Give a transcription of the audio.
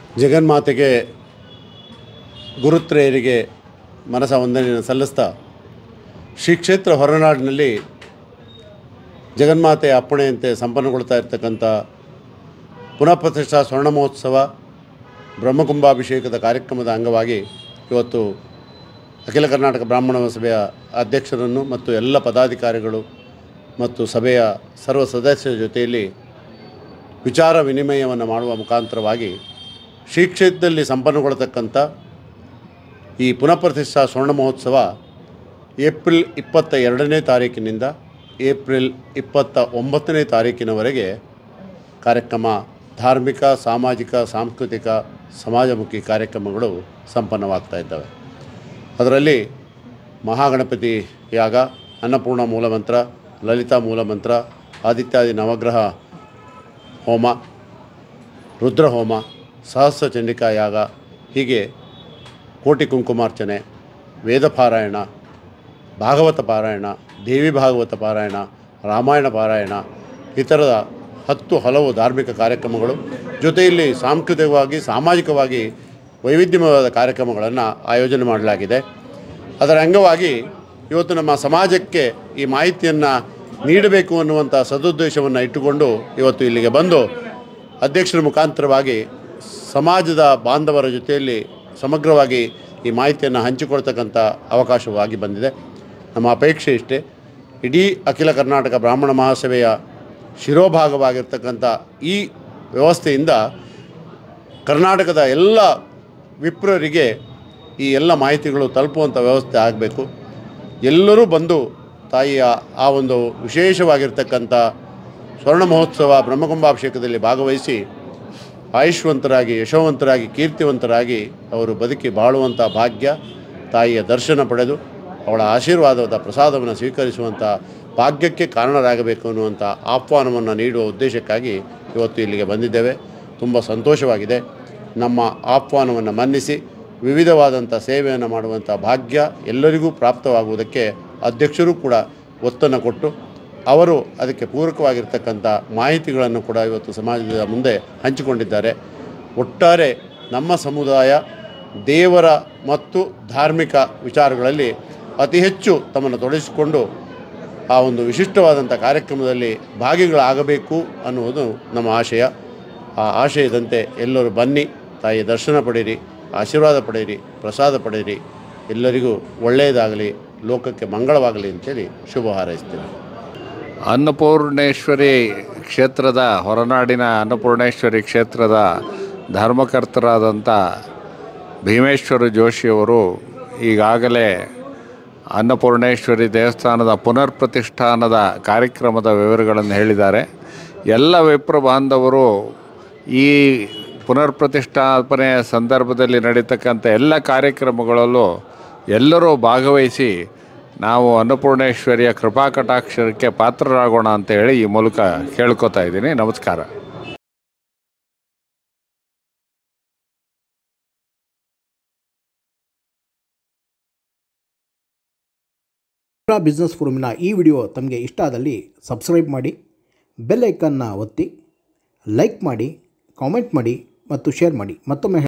ಜಗನ್ಮಾತೆಗೆ ಗುರುತ್ರೇಯರಿಗೆ ಮನಸ ವಂದನೆಯನ್ನು ಸಲ್ಲಿಸ್ತಾ ಶ್ರೀ ಕ್ಷೇತ್ರ ಹೊರನಾಡಿನಲ್ಲಿ ಜಗನ್ಮಾತೆಯ ಅಪ್ಪಣೆಯಂತೆ ಸಂಪನ್ನಗೊಳ್ತಾ ಇರತಕ್ಕಂಥ ಪುನಃಪ್ರತಿಷ್ಠಾ ಸ್ವರ್ಣ ಮಹೋತ್ಸವ ಬ್ರಹ್ಮಕುಂಭಾಭಿಷೇಕದ ಕಾರ್ಯಕ್ರಮದ ಅಂಗವಾಗಿ ಇವತ್ತು ಅಖಿಲ ಕರ್ನಾಟಕ ಬ್ರಾಹ್ಮಣ ಸಭೆಯ ಅಧ್ಯಕ್ಷರನ್ನು ಮತ್ತು ಎಲ್ಲ ಪದಾಧಿಕಾರಿಗಳು ಮತ್ತು ಸಭೆಯ ಸರ್ವ ಸದಸ್ಯರ ಜೊತೆಯಲ್ಲಿ ವಿಚಾರ ವಿನಿಮಯವನ್ನು ಮಾಡುವ ಮುಖಾಂತರವಾಗಿ ಶ್ರೀ ಕ್ಷೇತ್ರದಲ್ಲಿ ಸಂಪನ್ನಗೊಳ್ಳತಕ್ಕಂಥ ಈ ಪುನಃಪ್ರತಿಷ್ಠಾ ಸ್ವರ್ಣ ಮಹೋತ್ಸವ ಏಪ್ರಿಲ್ ಇಪ್ಪತ್ತ ಎರಡನೇ ತಾರೀಕಿನಿಂದ ಏಪ್ರಿಲ್ ಇಪ್ಪತ್ತ ಒಂಬತ್ತನೇ ತಾರೀಕಿನವರೆಗೆ ಕಾರ್ಯಕ್ರಮ ಧಾರ್ಮಿಕ ಸಾಮಾಜಿಕ ಸಾಂಸ್ಕೃತಿಕ ಸಮಾಜಮುಖಿ ಕಾರ್ಯಕ್ರಮಗಳು ಸಂಪನ್ನವಾಗ್ತಾ ಇದ್ದಾವೆ ಅದರಲ್ಲಿ ಮಹಾಗಣಪತಿ ಯಾಗ ಅನ್ನಪೂರ್ಣ ಮೂಲಮಂತ್ರ ಲಲಿತಾ ಮೂಲಮಂತ್ರ ಆದಿತ್ಯಾದಿ ನವಗ್ರಹ ಹೋಮ ರುದ್ರಹೋಮ ಸಹಸ್ರ ಚಂಡಿಕಾ ಯಾಗ ಹೀಗೆ ಕೋಟಿ ಕುಂಕುಮಾರ್ಚನೆ ವೇದ ಪಾರಾಯಣ ಭಾಗವತ ಪಾರಾಯಣ ದೇವಿ ಭಾಗವತ ಪಾರಾಯಣ ರಾಮಾಯಣ ಪಾರಾಯಣ ಇತರದ ಹತ್ತು ಹಲವು ಧಾರ್ಮಿಕ ಕಾರ್ಯಕ್ರಮಗಳು ಜೊತೆಯಲ್ಲಿ ಸಾಂಸ್ಕೃತಿಕವಾಗಿ ಸಾಮಾಜಿಕವಾಗಿ ವೈವಿಧ್ಯಮಯವಾದ ಕಾರ್ಯಕ್ರಮಗಳನ್ನು ಆಯೋಜನೆ ಮಾಡಲಾಗಿದೆ ಅದರ ಅಂಗವಾಗಿ ಇವತ್ತು ನಮ್ಮ ಸಮಾಜಕ್ಕೆ ಈ ಮಾಹಿತಿಯನ್ನು ನೀಡಬೇಕು ಅನ್ನುವಂಥ ಸದುದ್ದೇಶವನ್ನು ಇಟ್ಟುಕೊಂಡು ಇವತ್ತು ಇಲ್ಲಿಗೆ ಬಂದು ಅಧ್ಯಕ್ಷರ ಮುಖಾಂತರವಾಗಿ ಸಮಾಜದ ಬಾಂಧವರ ಜೊತೆಯಲ್ಲಿ ಸಮಗ್ರವಾಗಿ ಈ ಮಾಹಿತಿಯನ್ನು ಹಂಚಿಕೊಳ್ತಕ್ಕಂಥ ಅವಕಾಶವಾಗಿ ಬಂದಿದೆ ನಮ್ಮ ಅಪೇಕ್ಷೆ ಇಷ್ಟೇ ಇಡೀ ಅಖಿಲ ಕರ್ನಾಟಕ ಬ್ರಾಹ್ಮಣ ಮಹಾಸಭೆಯ ಶಿರೋಭಾಗವಾಗಿರ್ತಕ್ಕಂಥ ಈ ವ್ಯವಸ್ಥೆಯಿಂದ ಕರ್ನಾಟಕದ ಎಲ್ಲ ವಿಪ್ರರಿಗೆ ಈ ಎಲ್ಲ ಮಾಹಿತಿಗಳು ತಲುಪುವಂಥ ವ್ಯವಸ್ಥೆ ಆಗಬೇಕು ಎಲ್ಲರೂ ಬಂದು ತಾಯಿಯ ಆ ಒಂದು ವಿಶೇಷವಾಗಿರ್ತಕ್ಕಂಥ ಸ್ವರ್ಣ ಮಹೋತ್ಸವ ಬ್ರಹ್ಮಕುಂಭಾಭಿಷೇಕದಲ್ಲಿ ಭಾಗವಹಿಸಿ ಆಯುಷ್ವಂತರಾಗಿ ಯಶೋವಂತರಾಗಿ ಕೀರ್ತಿವಂತರಾಗಿ ಅವರು ಬದುಕಿ ಬಾಳುವಂಥ ಭಾಗ್ಯ ತಾಯಿಯ ದರ್ಶನ ಪಡೆದು ಅವಳ ಆಶೀರ್ವಾದದ ಪ್ರಸಾದವನ್ನು ಸ್ವೀಕರಿಸುವಂಥ ಭಾಗ್ಯಕ್ಕೆ ಕಾರಣರಾಗಬೇಕು ಅನ್ನುವಂಥ ಆಹ್ವಾನವನ್ನು ನೀಡುವ ಉದ್ದೇಶಕ್ಕಾಗಿ ಇವತ್ತು ಇಲ್ಲಿಗೆ ಬಂದಿದ್ದೇವೆ ತುಂಬ ಸಂತೋಷವಾಗಿದೆ ನಮ್ಮ ಆಹ್ವಾನವನ್ನು ಮನ್ನಿಸಿ ವಿವಿಧವಾದಂಥ ಸೇವೆಯನ್ನು ಮಾಡುವಂಥ ಭಾಗ್ಯ ಎಲ್ಲರಿಗೂ ಪ್ರಾಪ್ತವಾಗುವುದಕ್ಕೆ ಅಧ್ಯಕ್ಷರು ಕೂಡ ಒತ್ತನ್ನು ಕೊಟ್ಟು ಅವರು ಅದಕ್ಕೆ ಪೂರಕವಾಗಿರ್ತಕ್ಕಂಥ ಮಾಹಿತಿಗಳನ್ನು ಕೂಡ ಇವತ್ತು ಸಮಾಜದ ಮುಂದೆ ಹಂಚಿಕೊಂಡಿದ್ದಾರೆ ಒಟ್ಟಾರೆ ನಮ್ಮ ಸಮುದಾಯ ದೇವರ ಮತ್ತು ಧಾರ್ಮಿಕ ವಿಚಾರಗಳಲ್ಲಿ ಅತಿ ಹೆಚ್ಚು ತಮ್ಮನ್ನು ತೊಡಗಿಸಿಕೊಂಡು ಆ ಒಂದು ವಿಶಿಷ್ಟವಾದಂಥ ಕಾರ್ಯಕ್ರಮದಲ್ಲಿ ಭಾಗಿಗಳಾಗಬೇಕು ಅನ್ನುವುದು ನಮ್ಮ ಆಶಯ ಆ ಆಶಯದಂತೆ ಎಲ್ಲರೂ ಬನ್ನಿ ತಾಯಿಯ ದರ್ಶನ ಪಡೆಯಿರಿ ಆಶೀರ್ವಾದ ಪಡೆಯಿರಿ ಪ್ರಸಾದ ಪಡೆಯಿರಿ ಎಲ್ಲರಿಗೂ ಒಳ್ಳೆಯದಾಗಲಿ ಲೋಕಕ್ಕೆ ಮಂಗಳವಾಗಲಿ ಅಂತೇಳಿ ಶುಭ ಹಾರೈಸ್ತೇನೆ ಅನ್ನಪೂರ್ಣೇಶ್ವರಿ ಕ್ಷೇತ್ರದ ಹೊರನಾಡಿನ ಅನ್ನಪೂರ್ಣೇಶ್ವರಿ ಕ್ಷೇತ್ರದ ಧರ್ಮಕರ್ತರಾದಂಥ ಭೀಮೇಶ್ವರ ಜೋಶಿಯವರು ಈಗಾಗಲೇ ಅನ್ನಪೂರ್ಣೇಶ್ವರಿ ದೇವಸ್ಥಾನದ ಪುನರ್ ಪ್ರತಿಷ್ಠಾನದ ಕಾರ್ಯಕ್ರಮದ ವಿವರಗಳನ್ನು ಹೇಳಿದ್ದಾರೆ ಎಲ್ಲ ವಿಪ್ರ ಬಾಂಧವರು ಈ ಪುನರ್ ಪ್ರತಿಷ್ಠಾಪನೆಯ ಸಂದರ್ಭದಲ್ಲಿ ನಡೀತಕ್ಕಂಥ ಎಲ್ಲ ಕಾರ್ಯಕ್ರಮಗಳಲ್ಲೂ ಎಲ್ಲರೂ ಭಾಗವಹಿಸಿ ನಾವು ಅನ್ನಪೂರ್ಣೇಶ್ವರಿಯ ಕೃಪಾ ಕಟಾಕ್ಷರಕ್ಕೆ ಪಾತ್ರರಾಗೋಣ ಅಂತ ಹೇಳಿ ಈ ಮೂಲಕ ಕೇಳ್ಕೊತಾ ಇದ್ದೀನಿ ನಮಸ್ಕಾರ ಬಿಸ್ನೆಸ್ ಫೋರಮಿನ ಈ ವಿಡಿಯೋ ತಮಗೆ ಇಷ್ಟ ಆದಲ್ಲಿ ಸಬ್ಸ್ಕ್ರೈಬ್ ಮಾಡಿ ಬೆಲ್ ಐಕನ್ನ ಒತ್ತಿ ಲೈಕ್ ಮಾಡಿ ಕಾಮೆಂಟ್ ಮಾಡಿ ಮತ್ತು ಶೇರ್ ಮಾಡಿ ಮತ್ತೊಮ್ಮೆ